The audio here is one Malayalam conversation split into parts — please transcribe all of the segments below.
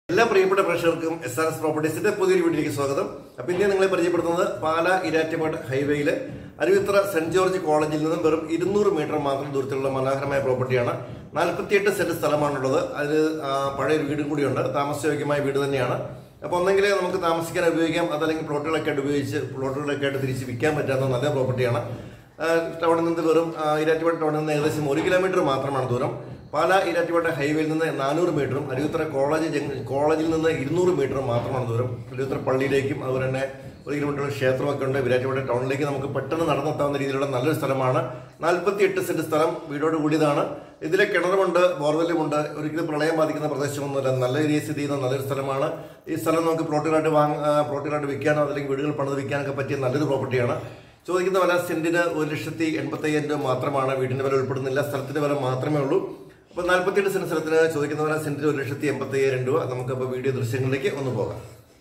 എല്ലാ പ്രിയപ്പെട്ട പ്രേക്ഷകർക്കും എസ് ആർ എസ് പ്രോപ്പർട്ടീസിന്റെ പുതിയൊരു വീട്ടിലേക്ക് സ്വാഗതം അപ്പൊ ഇന്ന് നിങ്ങളെ പരിചയപ്പെടുത്തുന്നത് പാല ഇരാറ്റുപാട് ഹൈവേയിലെ അരുവിത്ര സെന്റ് ജോർജ് കോളേജിൽ നിന്നും വെറും ഇരുന്നൂറ് മീറ്റർ മാത്രം ദൂരത്തിലുള്ള മനോഹരമായ പ്രോപ്പർട്ടിയാണ് നാൽപ്പത്തിയെട്ട് സെന്റ് സ്ഥലമാണുള്ളത് അതിൽ ആ, പഴയ വീടും കൂടിയുണ്ട് താമസയോഗ്യമായ വീട് തന്നെയാണ് അപ്പൊ ഒന്നെങ്കിൽ നമുക്ക് താമസിക്കാൻ ഉപയോഗിക്കാം അതല്ലെങ്കിൽ പ്ലോട്ടുകളൊക്കെ ആയിട്ട് ഉപയോഗിച്ച് പ്ലോട്ടുകളൊക്കെ ആയിട്ട് തിരിച്ച് വിൽക്കാൻ പറ്റാത്ത നല്ല പ്രോപ്പർട്ടിയാണ് ആ, ടൗണിൽ നിന്ന് വെറും ആ, ഇരാറ്റുപാട് ടൗണിൽ നിന്ന് ഏകദേശം ഒരു കിലോമീറ്റർ മാത്രമാണ് ദൂരം പാല ഇരാറ്റുപാട് ഹൈവേയിൽ നിന്ന് നാനൂറ് മീറ്ററും അരുവിത്തറ കോളേജ് ജംഗ്ഷൻ- കോളേജിൽ നിന്ന് ഇരുന്നൂറ് മീറ്ററും മാത്രമാണ് ദൂരം അരുവിത്തറ പള്ളിയിലേക്കും അതുപോലെ തന്നെ ഒരു കിലോമീറ്റർ ക്ഷേത്രമൊക്കെ ഉണ്ട് വിരാറ്റുപാട് ടൗണിലേക്ക് നമുക്ക് പെട്ടെന്ന് നടന്നെത്താവുന്ന രീതിയിലുള്ള നല്ലൊരു സ്ഥലമാണ് നാൽപ്പത്തി എട്ട് സെന്റ് സ്ഥലം വീടോട് കൂടിയതാണ് ഇതിലെ കിണറുമുണ്ട് ബോർവെല്ലുമുണ്ട് ഒരിക്കലും പ്രളയം ബാധിക്കുന്ന പ്രദേശമൊന്നുമില്ല നല്ല ഏരിയ സ്ഥിതി ചെയ്യുന്ന നല്ലൊരു സ്ഥലമാണ് ഈ സ്ഥലം നമുക്ക് പ്ലോട്ടുകളായിട്ട് വാങ്ങ ആ, പ്ലോട്ടുകളായിട്ട് വിൽക്കാനോ അല്ലെങ്കിൽ വീടുകൾ പണിത് വിൽക്കാനൊക്കെ പറ്റിയ നല്ലൊരു പ്രോപ്പർട്ടിയാണ് ചോദിക്കുന്ന വില സെന്റിന് ഒരു ലക്ഷത്തി എൺപത്തി അയ്യായിരം രൂപ മാത്രമാണ് വീടിന്റെ വില ഉൾപ്പെടുന്നില്ല സ്ഥലത്തിന്റെ വില മാത്രമേ ഉള്ളൂ അപ്പോൾ നാൽപ്പത്തിയെട്ട് സെന്റ് സ്ഥലത്തിന് ചോദിക്കുന്ന വില സെന്റിന് ഒരു ലക്ഷത്തി എൺപത്തി അയ്യായിരം രൂപ നമുക്കപ്പോൾ വീഡിയോ ദൃശ്യങ്ങളിലേക്ക് ഒന്ന് പോകാം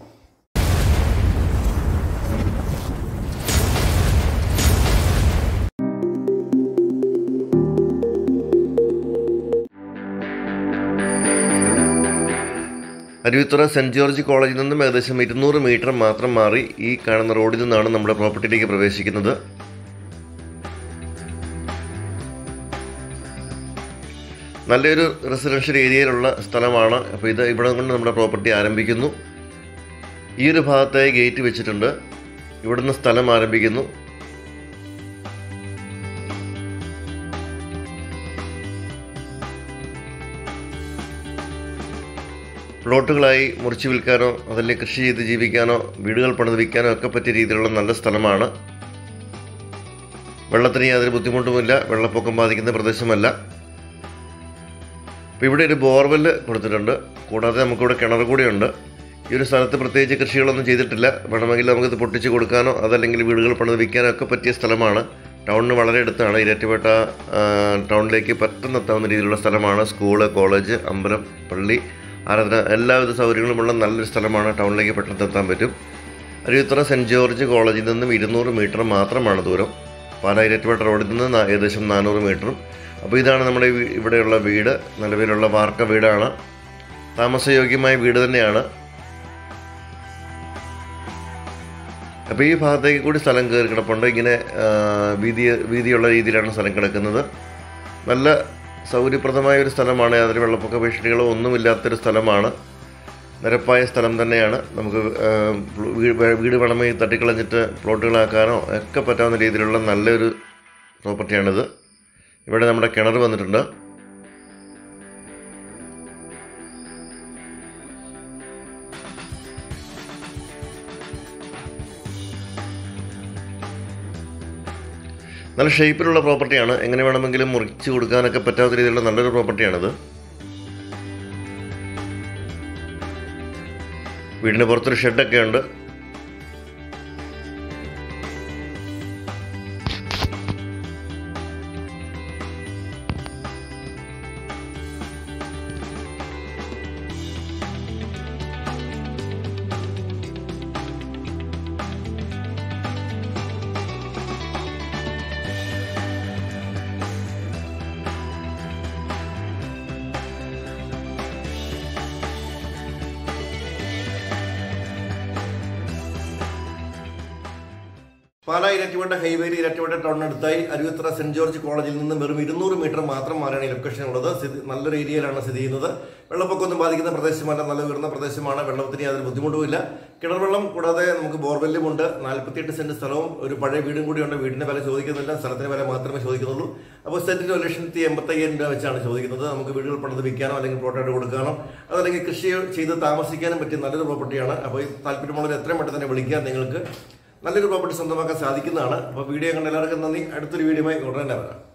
അരുവിത്തുറ സെന്റ് ജോർജ് കോളേജിൽ നിന്നും ഏകദേശം ഇരുന്നൂറ് മീറ്റർ മാത്രം മാറി ഈ കാണുന്ന റോഡിൽ നിന്നാണ് നമ്മുടെ പ്രോപ്പർട്ടിയിലേക്ക് പ്രവേശിക്കുന്നത് നല്ലൊരു റെസിഡൻഷ്യൽ ഏരിയയിലുള്ള സ്ഥലമാണ് അപ്പോൾ ഇത് ഇവിടെ കൊണ്ട് നമ്മുടെ പ്രോപ്പർട്ടി ആരംഭിക്കുന്നു ഈ ഒരു ഭാഗത്തായി ഗേറ്റ് വെച്ചിട്ടുണ്ട് ഇവിടുന്ന് സ്ഥലം ആരംഭിക്കുന്നു പ്ലോട്ടുകളായി മുറിച്ച് വിൽക്കാനോ അതല്ലെങ്കിൽ കൃഷി ചെയ്ത് ജീവിക്കാനോ വീടുകൾ പണിത് വിൽക്കാനോ ഒക്കെ പറ്റിയ രീതിയിലുള്ള നല്ല സ്ഥലമാണ് വെള്ളത്തിന് യാതൊരു ബുദ്ധിമുട്ടുമില്ല വെള്ളപ്പൊക്കം ബാധിക്കുന്ന പ്രദേശമല്ല അപ്പോൾ ഇവിടെ ഒരു ബോർവെല് കൊടുത്തിട്ടുണ്ട് കൂടാതെ നമുക്കിവിടെ കിണർ കൂടിയുണ്ട് ഈ ഒരു സ്ഥലത്ത് പ്രത്യേകിച്ച് കൃഷികളൊന്നും ചെയ്തിട്ടില്ല വേണമെങ്കിൽ നമുക്കിത് പൊട്ടിച്ച് കൊടുക്കാനോ അതല്ലെങ്കിൽ വീടുകൾ പണിത് വിൽക്കാനോ ഒക്കെ പറ്റിയ സ്ഥലമാണ് ടൗണിന് വളരെ അടുത്താണ് ഇരറ്റുപേട്ട ആ, ടൗണിലേക്ക് പെട്ടെന്ന് എത്താവുന്ന രീതിയിലുള്ള സ്ഥലമാണ് സ്കൂള് കോളേജ് അമ്പലം പള്ളി ആരാധന എല്ലാവിധ സൗകര്യങ്ങളുമുള്ള നല്ലൊരു സ്ഥലമാണ് ടൗണിലേക്ക് പെട്ടെന്ന് എത്താൻ പറ്റും അരുവിത്തറ സെൻറ്റ് ജോർജ് കോളേജിൽ നിന്നും ഇരുന്നൂറ് മീറ്റർ മാത്രമാണ് ദൂരം പാലാ ഇരറ്റുപേട്ട റോഡിൽ നിന്ന് നാ- ഏകദേശം നാനൂറ് മീറ്ററും അപ്പോൾ ഇതാണ് നമ്മുടെ ഈ വീ- ഇവിടെയുള്ള വീട് നിലവിലുള്ള വാർക്ക വീടാണ് താമസയോഗ്യമായ വീട് തന്നെയാണ് അപ്പോൾ ഈ ഭാഗത്തേക്ക് കൂടി സ്ഥലം കയറി കിടപ്പുണ്ട് ഇങ്ങനെ ആ, വീതി വീതിയുള്ള രീതിയിലാണ് സ്ഥലം കിടക്കുന്നത് നല്ല സൗകര്യപ്രദമായ ഒരു സ്ഥലമാണ് യാതൊരു വെള്ളപ്പൊക്ക ഭീഷണികളോ ഒന്നുമില്ലാത്തൊരു സ്ഥലമാണ് നിരപ്പായ സ്ഥലം തന്നെയാണ് നമുക്ക് ആ, വീ- വീട് വേണമെങ്കിൽ തട്ടിക്കളഞ്ഞിട്ട് പ്ലോട്ടുകളാക്കാനോ ഒക്കെ പറ്റാവുന്ന രീതിയിലുള്ള നല്ലൊരു പ്രോപ്പർട്ടിയാണിത് ഇവിടെ നമ്മുടെ കിണർ വന്നിട്ടുണ്ട് നല്ല ഷേപ്പിലുള്ള പ്രോപ്പർട്ടിയാണ് എങ്ങനെ വേണമെങ്കിലും മുറിച്ച് കൊടുക്കാനൊക്കെ പറ്റാത്ത രീതിയിലുള്ള നല്ലൊരു പ്രോപ്പർട്ടിയാണിത് വീടിന് പുറത്തൊരു ഷെഡൊക്കെ ഉണ്ട് പാലാ ഇരറ്റുപേട്ട ഹൈവേയിൽ ഇരറ്റുപേട്ട ടൗണിനടുത്തായി അരുവിത്ര സെന്റ് ജോർജ് കോളേജിൽ നിന്ന് വെറും ഇരുന്നൂറ് മീറ്റർ മാത്രം മാറിയാണ് ഈ ലൊക്കേഷൻ ഉള്ളത് സ്ഥിതി- നല്ലൊരു ഏരിയയിലാണ് സ്ഥിതി ചെയ്യുന്നത് വെള്ളപ്പൊക്കമൊന്നും ബാധിക്കുന്ന പ്രദേശമല്ല നല്ല ഉയർന്ന പ്രദേശമാണ് വെള്ളത്തിന് യാതൊരു ബുദ്ധിമുട്ടുമില്ല കിണർ വെള്ളം കൂടാതെ നമുക്ക് ബോർവെല്ലും ഉണ്ട് നാൽപ്പത്തിയെട്ട് സെന്റ് സ്ഥലവും ഒരു പഴയ വീടും കൂടിയുണ്ട് വീടിന്റെ വില ചോദിക്കുന്നില്ല സ്ഥലത്തിന് വില മാത്രമേ ചോദിക്കുന്നുള്ളൂ അപ്പോൾ സെന്റിന് ഒരു ലക്ഷത്തി എൺപത്തി അയ്യായിരം രൂപ വെച്ചാണ് ചോദിക്കുന്നത് നമുക്ക് വീടുകൾ പണിത് വിൽക്കാനോ അല്ലെങ്കിൽ പ്ലോട്ടായിട്ട് കൊടുക്കാനോ അതല്ലെങ്കിൽ കൃഷി ചെയ്ത് താമസിക്കാനും പറ്റിയ നല്ലൊരു പ്രോപ്പർട്ടിയാണ് അപ്പോൾ ഈ താല്പര്യമുള്ളവർ എത്രയും പെട്ടെന്ന് തന്നെ വിളിക്കാൻ നിങ്ങൾക്ക് നല്ലൊരു പ്രോപ്പർട്ടി സ്വന്തമാക്കാൻ സാധിക്കുന്നതാണ് അപ്പോൾ വീഡിയോ കണ്ട എല്ലാവർക്കും നന്ദി അടുത്തൊരു വീഡിയോയുമായി ഉടനെ വരാം